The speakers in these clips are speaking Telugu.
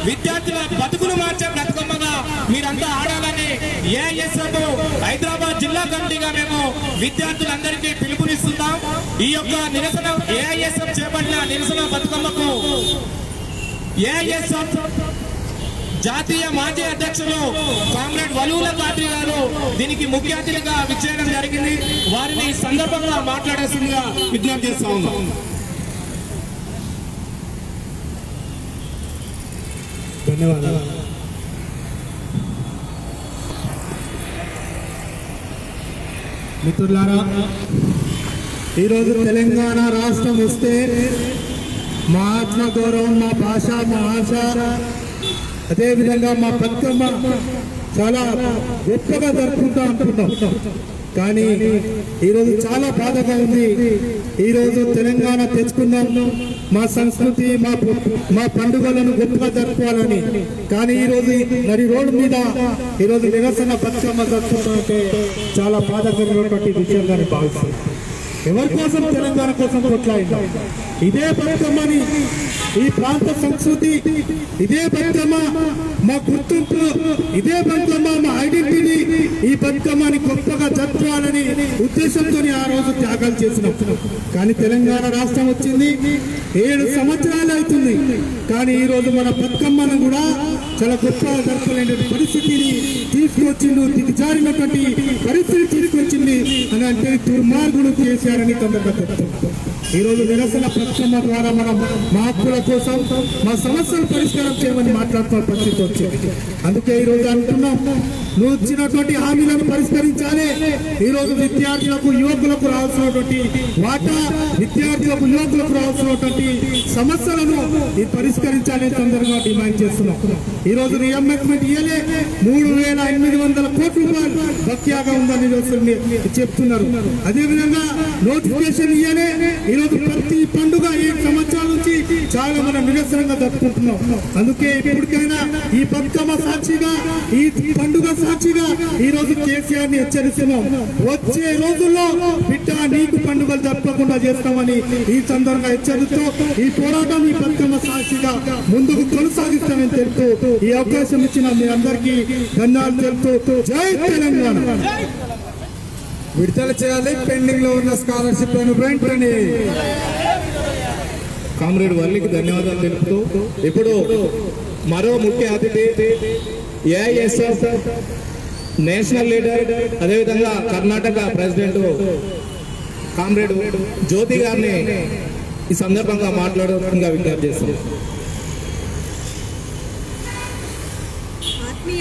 విద్యార్థుల బతుకులు మార్చే బ్రతుకమ్మగా మీరంతా ఆడాలని ఏఎస్ఎఫ్ హైదరాబాద్ జిల్లా కమిటీగా మేము విద్యార్థులందరికీ పిలుపునిస్తున్నాం ఈ యొక్క నిరసన ఏఐఎస్ఎఫ్ చేపట్టిన నిరసన బతుకమ్మకు ఏఐఎస్ఎఫ్ జాతీయ మాజీ అధ్యక్షులు కామ్రేడ్ వలువుల పాత్రి గారు దీనికి ముఖ్య అతిథిగా విచ్చేయడం జరిగింది వారిని ఈ సందర్భంగా మాట్లాడేసిందిగా విజ్ఞప్తి చేస్తా ఉన్నాం ధన్యవాదాలు మిత్రులారా ఈరోజు తెలంగాణ రాష్ట్రం వస్తే మా ఆత్మ గౌరవం మా భాష మా ఆశ అదేవిధంగా మా బతుకమ్మ చాలా గొప్పగా జరుపుకుంటా అనుకున్నాం కానీ ఈరోజు చాలా బాధగా ఉంది ఈరోజు తెలంగాణ తెచ్చుకున్నాం మా సంస్కృతి మా మా పండుగలను గొప్పగా జరుపుకోవాలని కానీ ఈరోజు మరి రోడ్డు మీద ఈరోజు నిరసన బతుకమ్మ జరుపుకుంటుంటే చాలా బాధకరమైనటువంటి విషయంగా నేను భావిస్తాను ఎవరి కోసం తెలంగాణ కోసం కొట్లాడింది ఇదే బతుకమ్మని ఈ ప్రాంత సంస్కృతి ఇదే బతుకమ్మ మా గుర్తింపు ఇదే బతుకమ్మ మా ఐడెంటిటీ ఈ బతుకమ్మని గొప్పగా జరుపుకోవాలని ఉద్దేశంతో ఆ రోజు త్యాగాలు చేసినాం కానీ తెలంగాణ రాష్ట్రం వచ్చింది ఏడు సంవత్సరాలు అవుతుంది కానీ ఈ రోజు మన బతుకమ్మను కూడా చాలా గొప్పగా జరపలేని పరిస్థితిని తీసుకొచ్చిండు దిగజారినటువంటి పరిస్థితి తీసుకొచ్చింది అని అంటే దుర్మార్గుడు కేసీఆర్ అని తొందరగా చెప్తాం ఈ రోజు నిరసన బతుకమ్మ ద్వారా మనం మా హక్కుల కోసం మా సమస్యలు పరిష్కారం చేయమని మాట్లాడుతున్న పరిస్థితి వచ్చింది అందుకే ఈ రోజు అంటున్నాం నువ్వు ఇచ్చినటువంటి హామీలను పరిష్కరించాలి ఈ రోజు విద్యార్థులకు యువకులకు రావాల్సినటువంటి వాటా విద్యార్థులకు యువకులకు రావాల్సినటువంటి సమస్యలను ఈ పరిష్కరించాలని తొందరగా డిమాండ్ చేస్తున్నాం ఈ రోజు రియంబర్స్మెంట్ ఇయ్యలే మూడు వేల ఎనిమిది వందల కోట్ల రూపాయలు బక్యాగా ఉందని ఈరోజు మీరు చెప్తున్నారు అదేవిధంగా నోటిఫికేషన్ ఇయ్యలే ఈ రోజు ప్రతి పండుగ ఏడు సంవత్సరాల నుంచి చాలా మనం నిరసనంగా జరుపుకుంటున్నాం అందుకే ఇప్పటికైనా ఈ బతుకమ్మ సాక్షిగా ఈ పండుగ సాక్షిగా ఈ రోజు కేసీఆర్ ని హెచ్చరిస్తున్నాం వచ్చే రోజుల్లో బిడ్డ నీకు పండుగలు జరపకుండా చేస్తామని ఈ సందర్భంగా హెచ్చరిస్తూ ఈ పోరాటం ఈ బతుకమ్మ సాక్షిగా ముందుకు కొనసాగిస్తామని తెలుపుతూ ఈ అవకాశం ఇచ్చిన మీ అందరికీ ధన్యవాదాలు తెలుపుతూ జై తెలంగాణ విడుదల చేయాలి పెండింగ్ లో ఉన్న స్కాలర్షిప్ వెంటనే కామ్రేడ్ వల్లికి ధన్యవాదాలు తెలుపుతూ ఇప్పుడు మరో ముఖ్య అతిథి ఏఐఎస్ఎఫ్ నేషనల్ లీడర్ అదేవిధంగా కర్ణాటక ప్రెసిడెంట్ కామ్రేడ్ జ్యోతి గారిని ఈ సందర్భంగా మాట్లాడుతుందిగా విజ్ఞప్తి చేస్తున్నాం ఆత్మీయ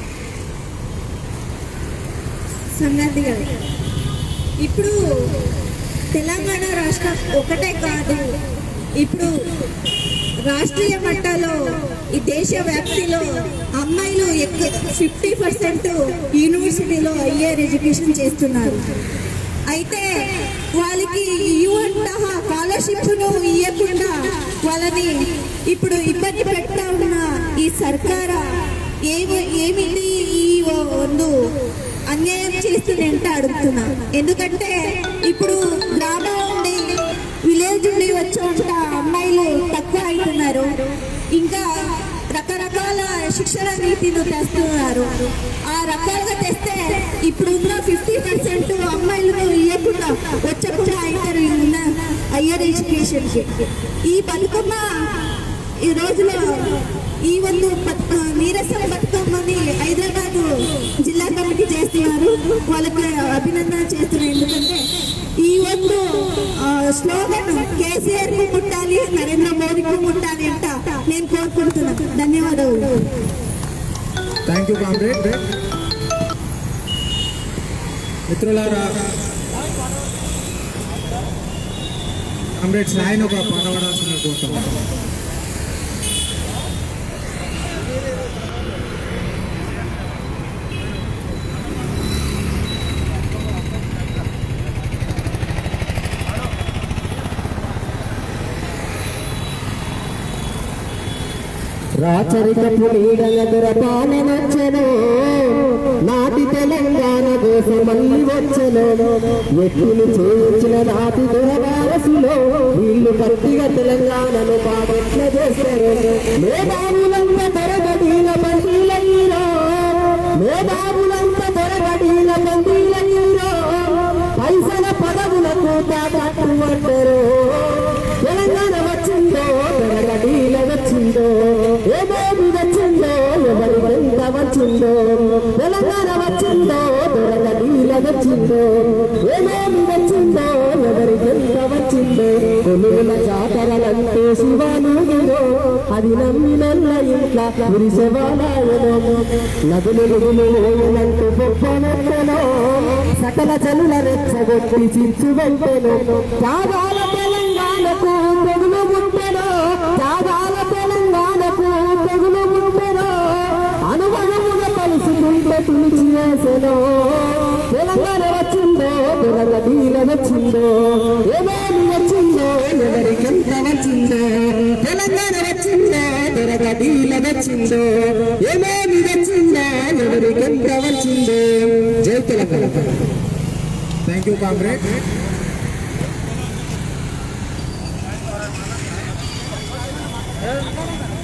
సంగతిಗಳು ఇప్పుడు తెలంగాణ రాష్ట్రం ఒకటే కాదు ఇప్పుడు రాష్ట్రీయ మట్టాలో ఈ దేశ వ్యాప్తిలో అమ్మాయిలు ఎక్కువ ఫిఫ్టీ పర్సెంట్ యూనివర్సిటీలో హయ్యర్ ఎడ్యుకేషన్ చేస్తున్నారు అయితే వాళ్ళకి ఇవ్వంట స్కాలర్షిప్ను ఇవ్వకుండా వాళ్ళని ఇప్పుడు ఇబ్బంది పెడతా ఉన్న ఈ సర్కార ఏమి ఏమిటి ఈ ಒಂದು అన్యాయం చేస్తుంది అంటే అడుగుతున్నా ఎందుకంటే ఇప్పుడు గ్రామం నుండి విలేజ్ నుండి వచ్చేంత అమ్మాయిలు తక్కువ అవుతున్నారు ఇంకా రకరకాల శిక్షణ నీతిని తెస్తున్నారు ఆ రకాలుగా తెస్తే ఇప్పుడు ఉన్న ఫిఫ్టీ పర్సెంట్ అమ్మాయిలను ఇవ్వకుండా వచ్చకుండా అవుతారు ఈ ఉన్న హయ్యర్ ఎడ్యుకేషన్కి ఈ బతుకమ్మ ఈ రోజులో ఈ ಒಂದು బతు- నీరసం బతుకమ్మని హైదరాబాద్ జిల్లా కమిటీ చేస్తున్నారు వాళ్ళకి అభినందన చేస్తున్నారు ఎందుకంటే ఈ ಒಂದು స్లోగన్ కేసీఆర్ కు ముట్టాలి నరేంద్ర మోడీకి ముట్టాలి అంట నేను కోరుకుంటున్నాను ధన్యవాదాలు థ్యాంక్ యూ కామ్రేడ్ మిత్రులారా కామ్రేడ్స్ ఆయన ఒక పాట పాడాల్సిన కోరుతున్నాను రాచరికపు నీడల పాలనొచ్చెను నాటి తెలంగాణ దేశం మళ్ళీ వచ్చెను ఎట్టులు చేయించిన నాటి దురవారసులో వీళ్ళు గట్టిగా తెలంగాణను బాగెట్ల చేశారు మేధావులంత తరగడీల బందీలయ్యారో మేధావులంత తరగడీల బందీలయ్యారో పైసల పదవులకు తాకట్టుమంటారు తెలంగాణ వచ్చిందో తెలంగాణ వచ్చిందో ఏమేమి వచ్చిందో ఎవరి వెంట వచ్చిందో తెలంగాణ వచ్చిందో తెలంగాణ వచ్చిందో ఏమేమి వచ్చిందో ఎవరి వెంట వచ్చిందో కొలువుల జాతరలంటే శివానుగిరో అది నమ్మినల్ల ఇంట్ల పురిసెవాలాయనో నదులు నుగులు ఓయనంటూ గొప్పనెత్తనో సకల జనుల రెచ్చగొట్టి చిచ్చు వెంటను త్యాగాల తెలంగాణకు తెగులు ముట్టెను త్యాగాల తెలంగాణకు తెగులు ముట్టెను అనుభవముగా కలుసుకుంటే తులిచి వేసెను తెలంగాణ వచ్చిందో తెలంగాణ నీల వచ్చిందో ఏమేమి వచ్చిందో ఎవరికెంత వచ్చిందో తెలంగాణ వచ్చిందో తెలంగాణ నీల వచ్చిందో ఏమేమి వచ్చిందో ఎవరికెంత వచ్చిందో జై Telangana thank you comrade Telangana